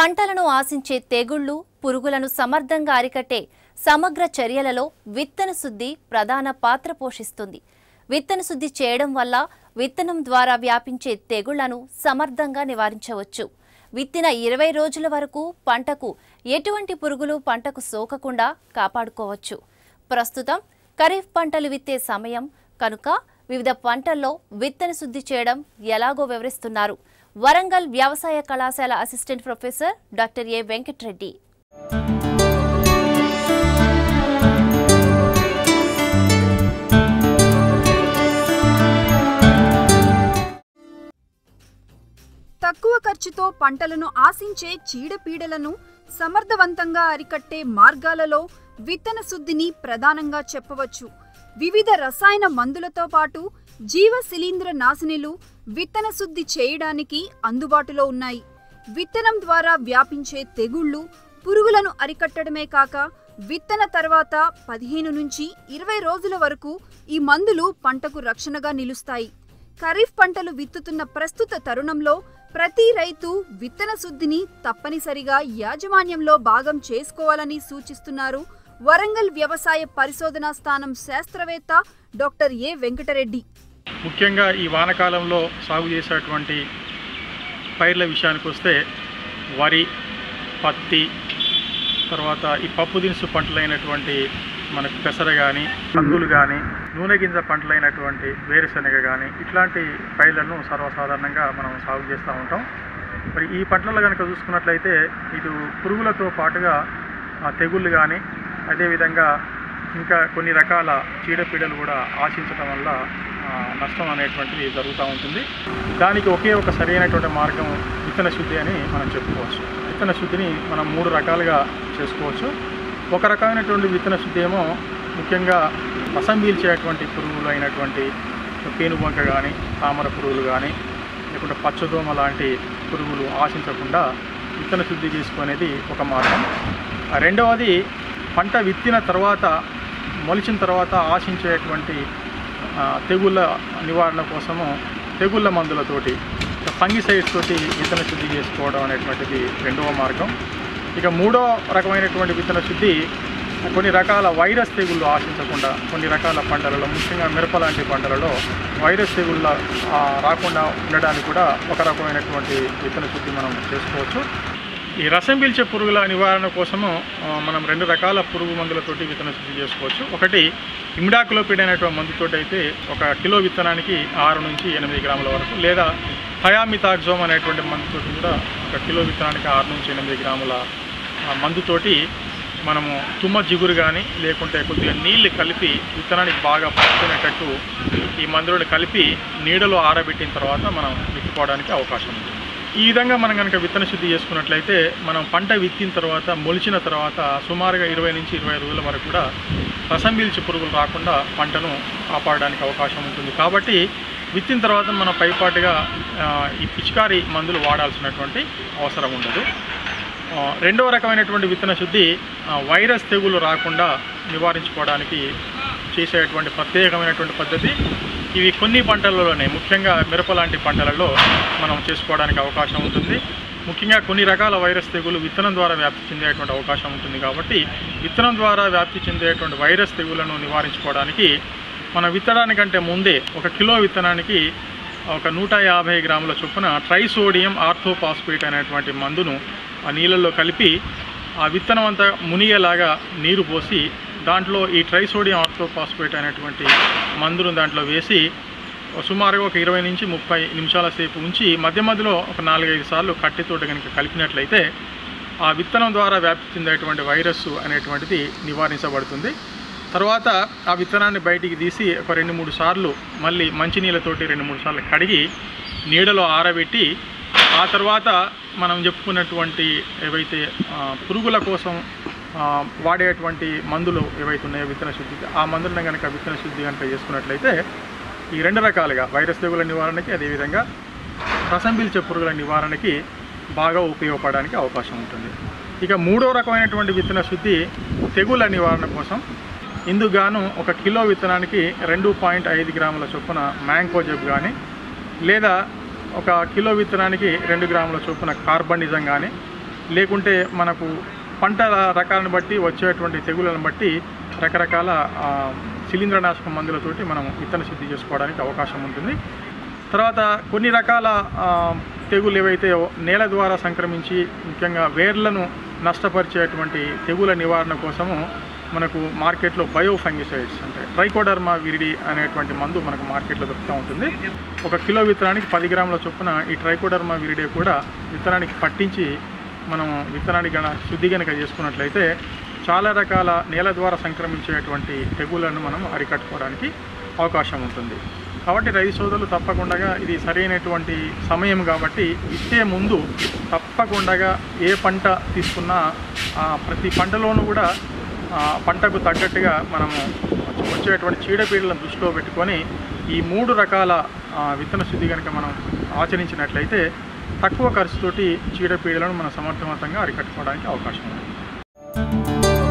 పంటలను ఆశించే తెగుళ్లు పురుగులను సమర్థంగా అరికట్టే సమగ్ర చర్యలలో విత్తన శుద్ధి ప్రధాన పాత్ర పోషిస్తుంది విత్తన శుద్ధి చేయడం వల్ల విత్తనం ద్వారా వ్యాపించే తెగుళ్లను సమర్థంగా నివారించవచ్చు విత్తిన ఇరవై రోజుల వరకు పంటకు ఎటువంటి పురుగులు పంటకు సోకకుండా కాపాడుకోవచ్చు ప్రస్తుతం ఖరీఫ్ పంటలు విత్తే సమయం కనుక వివిధ పంటల్లో విత్తన శుద్ధి చేయడం ఎలాగో వివరిస్తున్నారు వరంగల్ వ్యవసాయ కళాశాల assistant professor doctor A Venkatreddy తక్కువ ఖర్చుతో పంటలను ఆశించే చీడపీడలను సమర్థవంతంగా అరికట్టే మార్గాలలో విత్తన శుద్ధిని ప్రధానంగా చెప్పవచ్చు వివిధ రసాయన మందులతో పాటు జీవ శిలీంద్ర నాశినిలు విత్తన శుద్ధి చేయడానికి అందుబాటులో ఉన్నాయి విత్తనం ద్వారా వ్యాపించే తెగుళ్లు పురుగులను అరికట్టడమే కాక విత్తన తర్వాత పదిహేను నుంచి ఇరవై రోజుల వరకు ఈ మందులు పంటకు రక్షణగా నిలుస్తాయి ఖరీఫ్ పంటలు విత్తుతున్న ప్రస్తుత తరుణంలో ప్రతి రైతు విత్తన శుద్ధిని తప్పనిసరిగా యాజమాన్యంలో భాగం చేసుకోవాలని సూచిస్తున్నారు వరంగల్ వ్యవసాయ పరిశోధనా స్థానం శాస్త్రవేత్త డాక్టర్ ఏ వెంకటరెడ్డి ముఖ్యంగా ఈ వానకాలంలో సాగు చేసేటువంటి పైర్ల విషయానికి వస్తే వరి పత్తి తర్వాత ఈ పప్పు దినుసు పంటలైనటువంటి మనకు పెసర కానీ కందులు కానీ నూనె గింజ పంటలైనటువంటి వేరుశనగ కానీ ఇట్లాంటి పైర్లను సర్వసాధారణంగా మనం సాగు చేస్తూ ఉంటాం మరి ఈ పంటలలో కనుక చూసుకున్నట్లయితే ఇటు పురుగులతో పాటుగా ఆ, తెగుళ్ళు కానీ అదేవిధంగా ఇంకా కొన్ని రకాల చీడపీడలు కూడా ఆశించడం వల్ల ఆ, నష్టం అనేటువంటిది జరుగుతూ ఉంటుంది దానికి ఒకే ఒక సరైనటువంటి మార్గం విత్తన శుద్ధి అని మనం చెప్పుకోవచ్చు విత్తన శుద్ధిని మనం మూడు రకాలుగా చేసుకోవచ్చు ఒక రకమైనటువంటి విత్తన శుద్ధి ఏమో ముఖ్యంగా రసం పీల్చేటువంటి పురుగులు అయినటువంటి పేనుబంక కానీ తామర పురుగులు కానీ లేకుంటే పచ్చదోమ లాంటి పురుగులు ఆశించకుండా విత్తన శుద్ధి చేసుకునేది ఒక మార్గం ఆ రెండవది పంట విత్తిన తర్వాత మొలిచిన తర్వాత ఆశించేటువంటి ఆ, తెగుళ్ళ నివారణ కోసము తెగుళ్ళ మందులతోటి ఫంగిసైడ్స్ తోటి విత్తన శుద్ధి చేసుకోవడం అనేటువంటిది రెండవ మార్గం ఇక మూడో రకమైనటువంటి విత్తన శుద్ధి కొన్ని రకాల వైరస్ తెగుళ్ళు ఆశించకుండా కొన్ని రకాల పంటలలో ముఖ్యంగా మిరప లాంటి పంటలలో వైరస్ తెగుళ్ళ ఆ, రాకుండా ఉండడానికి కూడా ఒక రకమైనటువంటి విత్తన శుద్ధి మనం చేసుకోవచ్చు ఈ రసం పీల్చే పురుగుల నివారణ కోసము ఆ, మనం రెండు రకాల పురుగు మందులతోటి విత్తన శుద్ధి చేసుకోవచ్చు ఒకటి ఇమిడాక్లోపిడ్ అనేటువంటి మందుతోటి అయితే ఒక కిలో విత్తనానికి ఆరు నుంచి ఎనిమిది గ్రాముల వరకు లేదా థయామితాక్జోమ్ అనేటువంటి మందుతోటి కూడా ఒక కిలో విత్తనానికి ఆరు నుంచి ఎనిమిది గ్రాముల ఆ, మందుతోటి మనము తుమ్మ జిగురు కానీ లేకుంటే కొద్దిగా నీళ్లు కలిపి విత్తనానికి బాగా పట్టుకునేటట్టు ఈ మందులను కలిపి నీడలో ఆరబెట్టిన తర్వాత మనం విత్తుకోవడానికి అవకాశం ఉంది ఈ విధంగా మనం కనుక విత్తన శుద్ధి చేసుకున్నట్లయితే మనం పంట విత్తిన తర్వాత మొలిచిన తర్వాత సుమారుగా ఇరవై నుంచి ఇరవై రోజుల వరకు కూడా రసం పీల్చి పురుగులు రాకుండా పంటను కాపాడడానికి అవకాశం ఉంటుంది కాబట్టి విత్తిన తర్వాత మనం పైపాటుగా ఆ, ఈ పిచికారి మందులు వాడాల్సినటువంటి అవసరం ఉండదు ఆ, రెండవ రకమైనటువంటి విత్తన శుద్ధి ఆ, వైరస్ తెగులు రాకుండా నివారించుకోవడానికి చేసేటువంటి ప్రత్యేకమైనటువంటి పద్ధతి ఇవి కొన్ని పంటలలోనే ముఖ్యంగా మిరప లాంటి పంటలలో మనం చేసుకోవడానికి అవకాశం ఉంటుంది ముఖ్యంగా కొన్ని రకాల వైరస్ తెగులు విత్తనం ద్వారా వ్యాప్తి చెందేటువంటి అవకాశం ఉంటుంది కాబట్టి విత్తనం ద్వారా వ్యాప్తి చెందేటువంటి వైరస్ తెగులను నివారించుకోవడానికి మనం విత్తడానికంటే ముందే ఒక కిలో విత్తనానికి ఒక నూట యాభై గ్రాముల చొప్పున ట్రైసోడియం ఆర్థోపాస్పేట్ అనేటువంటి మందును ఆ నీళ్ళల్లో కలిపి ఆ విత్తనం అంతా మునిగేలాగా నీరు పోసి దాంట్లో ఈ ట్రైసోడియం ఆర్థోపాస్పేట్ అనేటువంటి మందును దాంట్లో వేసి సుమారుగా ఒక ఇరవై నుంచి ముప్పై నిమిషాల సేపు ఉంచి మధ్య మధ్యలో ఒక నాలుగైదు సార్లు కట్టెతోటి కనుక కలిపినట్లయితే ఆ విత్తనం ద్వారా వ్యాప్తి చెందేటువంటి వైరస్ అనేటువంటిది నివారించబడుతుంది తర్వాత ఆ విత్తనాన్ని బయటికి తీసి ఒక రెండు మూడు సార్లు మళ్ళీ మంచినీళ్ళతోటి రెండు మూడు సార్లు కడిగి నీడలో ఆరబెట్టి ఆ తర్వాత మనం చెప్పుకున్నటువంటి ఏవైతే ఆ, పురుగుల కోసం ఆ, వాడేటువంటి మందులు ఏవైతే ఉన్నాయో విత్తన శుద్ధి ఆ మందులను కనుక విత్తన శుద్ధి కనుక చేసుకున్నట్లయితే ఈ రెండు రకాలుగా వైరస్ తెగుల నివారణకి అదేవిధంగా రసం పీల్చే పురుగుల నివారణకి బాగా ఉపయోగపడడానికి అవకాశం ఉంటుంది ఇక మూడో రకమైనటువంటి విత్తన శుద్ధి తెగుల నివారణ కోసం ఇందుకు గాను ఒక కిలో విత్తనానికి రెండు పాయింట్ ఐదు గ్రాముల చొప్పున మ్యాంకోజెబ్ కానీ లేదా ఒక కిలో విత్తనానికి రెండు గ్రాముల చొప్పున కార్బనిజం కానీ లేకుంటే మనకు పంట రకాలను బట్టి వచ్చేటువంటి తెగులను బట్టి రకరకాల ఆ, శిలీంద్రనాశక మందులతోటి మనం విత్తన శుద్ధి చేసుకోవడానికి అవకాశం ఉంటుంది తర్వాత కొన్ని రకాల ఆ, తెగులు ఏవైతే నేల ద్వారా సంక్రమించి ముఖ్యంగా వేర్లను నష్టపరిచేటువంటి తెగుల నివారణ కోసము మనకు మార్కెట్లో బయో ఫంగిసైడ్స్ అంటే ట్రైకోడర్మా విరిడి అనేటువంటి మందు మనకు మార్కెట్లో దొరుకుతూ ఉంటుంది ఒక కిలో విత్తనానికి పది గ్రాముల చొప్పున ఈ ట్రైకోడర్మా విరిడే కూడా విత్తనానికి పట్టించి మనం విత్తనాన్ని గన శుద్ధి గనక చేసుకున్నట్లయితే చాలా రకాల నేల ద్వారా సంక్రమించేటువంటి తెగులను మనం అరికట్టుకోవడానికి అవకాశం ఉంటుంది కాబట్టి రైతు సోదరులు తప్పకుండా ఇది సరైనటువంటి సమయం కాబట్టి విత్తే ముందు తప్పకుండా ఏ పంట తీసుకున్నా ఆ, ప్రతి పంటలోనూ కూడా ఆ, పంటకు తగ్గట్టుగా మనము వచ్చేటువంటి చీడపీడలను దృష్టిలో పెట్టుకొని ఈ మూడు రకాల ఆ, విత్తన శుద్ధి కనుక మనం ఆచరించినట్లయితే తక్కువ ఖర్చుతోటి చీడపీడలను మనం సమర్థవంతంగా అరికట్టుకోవడానికి అవకాశం ఉంది